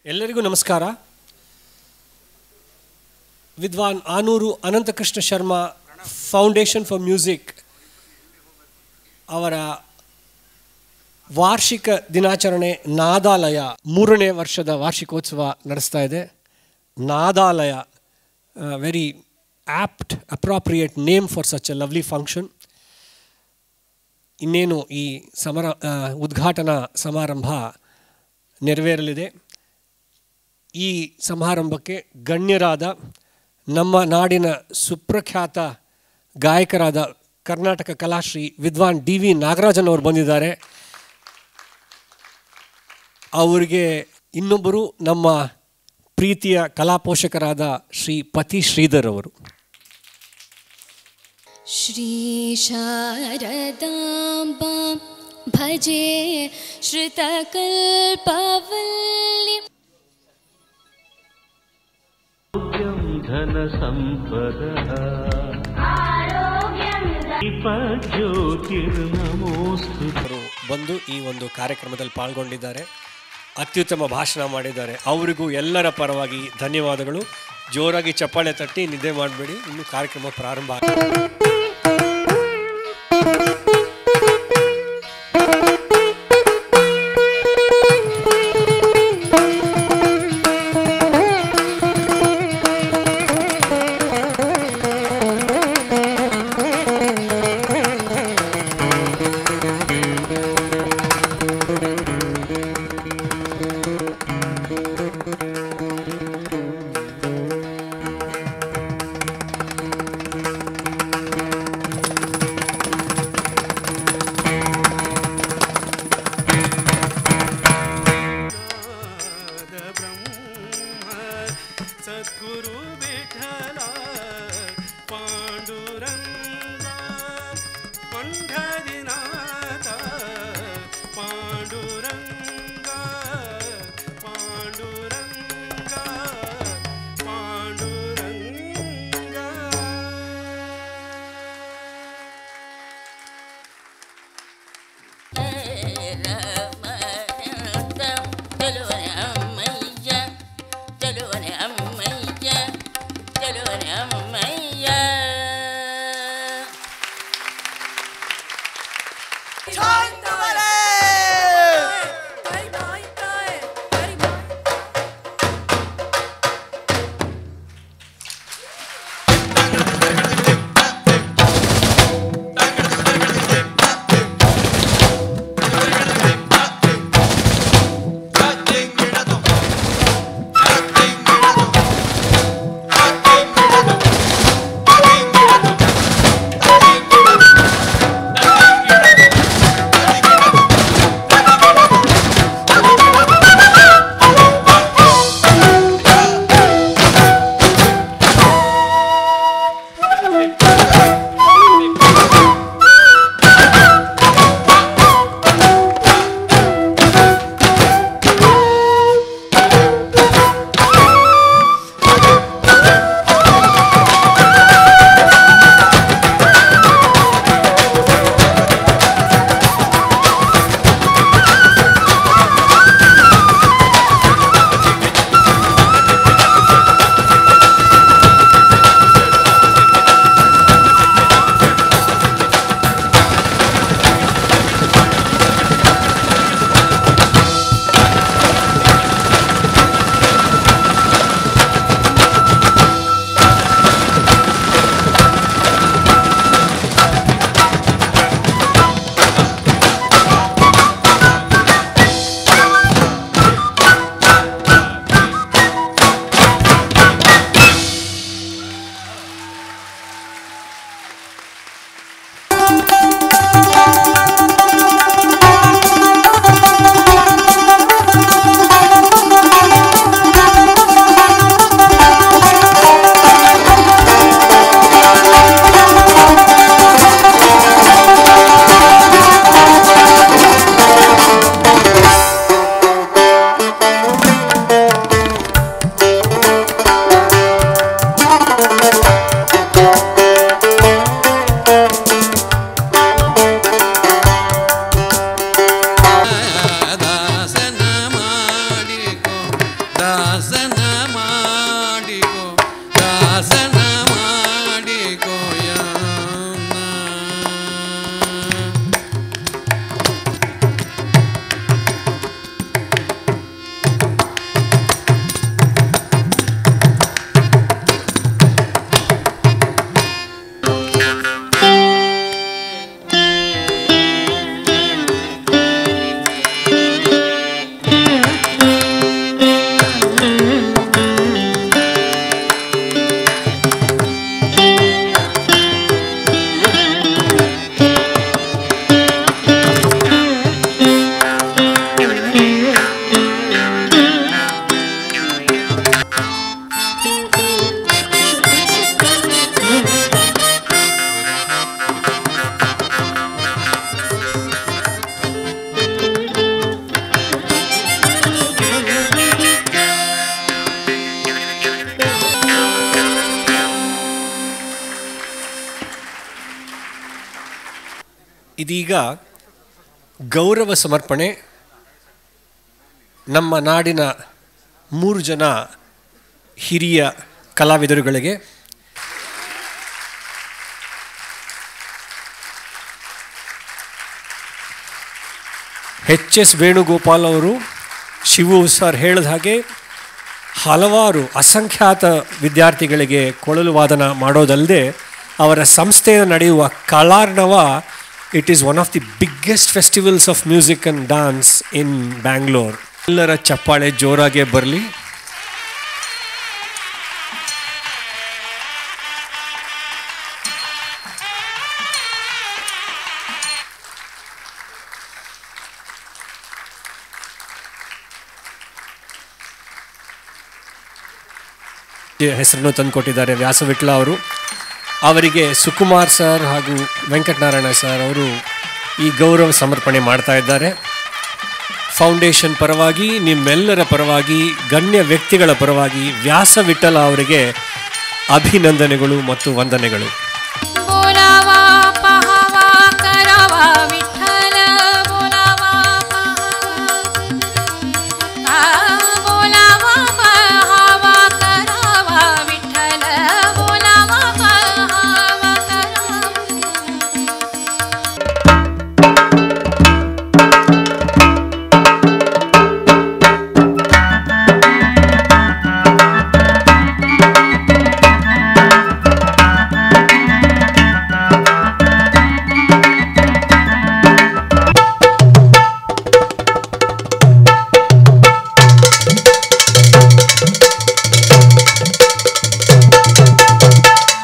ಎಲ್ಲರಿಗೂ ನಮಸ್ಕಾರ ವಿದ್ವಾನ್ Anuru Anantakrishna Sharma foundation for music ಅವರ ವಾರ್ಷಿಕ ದಿನಾಚರಣೆ ನಾದಾಲಯ ಮೂರನೇ ವರ್ಷದ ವಾರ್ಷಿಕೋತ್ಸವ ನಡೆಸ್ತಾ ಇದೆ Nadalaya very apt appropriate name for such a lovely function ಇನ್ನೇನು ಈ ಸಮರ ಆ, ಉದ್ಘಾಟನಾ ಸಮಾರಂಭ ನೆರವೇರಲಿದೆ ಈ ಸಮಾರಂಭಕ್ಕೆ ಗಣ್ಯರಾದ ನಮ್ಮ ನಾಡಿನ ಸುಪ್ರಖ್ಯಾತ ಗಾಯಕರಾದ ಕರ್ನಾಟಕ ಕಲಾಶ್ರೀ ವಿದ್ವಾನ್ ಡಿ ವಿ ನಾಗರಾಜನ್ ಅವರು ಬಂದಿದ್ದಾರೆ ಅವರಿಗೆ ಇನ್ನೊಬ್ಬರು ನಮ್ಮ ಪ್ರೀತಿಯ ಕಲಾ ಪೋಷಕರಾದ ಶ್ರೀ ಪತಿ ಶ್ರೀಧರ್ ಅವರು श्रीशारदाम्बां भजे श्रुतकल्पवल्लि आरोग्यं धनसम्पदः दीपज्योतिर्नमोऽस्तु ಅವರು ಬಂದು ಈ ಒಂದು ಕಾರ್ಯಕ್ರಮದಲ್ಲಿ ಪಾಲ್ಗೊಂಡಿದ್ದಾರೆ ಅತ್ಯುತ್ತಮ ಭಾಷಣ ಮಾಡಿದ್ದಾರೆ ಅವರಿಗೂ ಎಲ್ಲರ ಪರವಾಗಿ ಧನ್ಯವಾದಗಳು ಜೋರಾಗಿ ಚಪ್ಪಾಳೆ ತಟ್ಟಿ ನಿದ್ದೆ ಮಾಡಬೇಡಿ ಇನ್ನು ಕಾರ್ಯಕ್ರಮ ಪ್ರಾರಂಭ ಆಗಿದೆ ब्रह्म सद्गुरु विठ्ठल पाण्डुरङ्ग पण्ढरिनाथ पाण्डुरङ्ग पाण्डुरङ्ग पाण्डुरङ्ग ದಾಸನ ಮಾಡಿಕೋ ದಾಸನ ಮಾಡಿಕೋಯ ಇದೀಗ ಗೌರವ ಸಮರ್ಪಣೆ ನಮ್ಮ ನಾಡಿನ ಮೂರು ಜನ ಹಿರಿಯ ಕಲಾವಿದರುಗಳಿಗೆ ಎಚ್ ಎಸ್ ವೇಣುಗೋಪಾಲ್ ಅವರು ಶಿವು ಸರ್ ಹೇಳಿದ ಹಾಗೆ ಹಲವಾರು ಅಸಂಖ್ಯಾತ ವಿದ್ಯಾರ್ಥಿಗಳಿಗೆ ಕೊಳಲು ವಾದನ ಮಾಡೋದಲ್ಲದೆ ಅವರ ಸಂಸ್ಥೆಯಲ್ಲಿ ನಡೆಯುವ Kalarnava it is one of the biggest festivals of music and dance in Bangalore ಎಲ್ಲರ ಚಪ್ಪಾಳೆ ಜೋರಾಗೇ ಬರಲಿ ಹೆಸರನ್ನು ತಂದುಕೊಟ್ಟಿದ್ದಾರೆ ವ್ಯಾಸವಿಟ್ಲ ಅವರು ಅವರಿಗೆ ಸುಕುಮಾರ್ ಸರ್ ಹಾಗೂ ವೆಂಕಟನಾರಾಯಣ ಸರ್ ಅವರು ಈ ಗೌರವ ಸಮರ್ಪಣೆ ಮಾಡ್ತಾ ಇದ್ದಾರೆ ಫೌಂಡೇಶನ್ ಪರವಾಗಿ ನಿಮ್ಮೆಲ್ಲರ ಪರವಾಗಿ ಗಣ್ಯ ವ್ಯಕ್ತಿಗಳ ಪರವಾಗಿ ವ್ಯಾಸ ವಿಠಲ ಅವರಿಗೆ ಅಭಿನಂದನೆಗಳು ಮತ್ತು ವಂದನೆಗಳು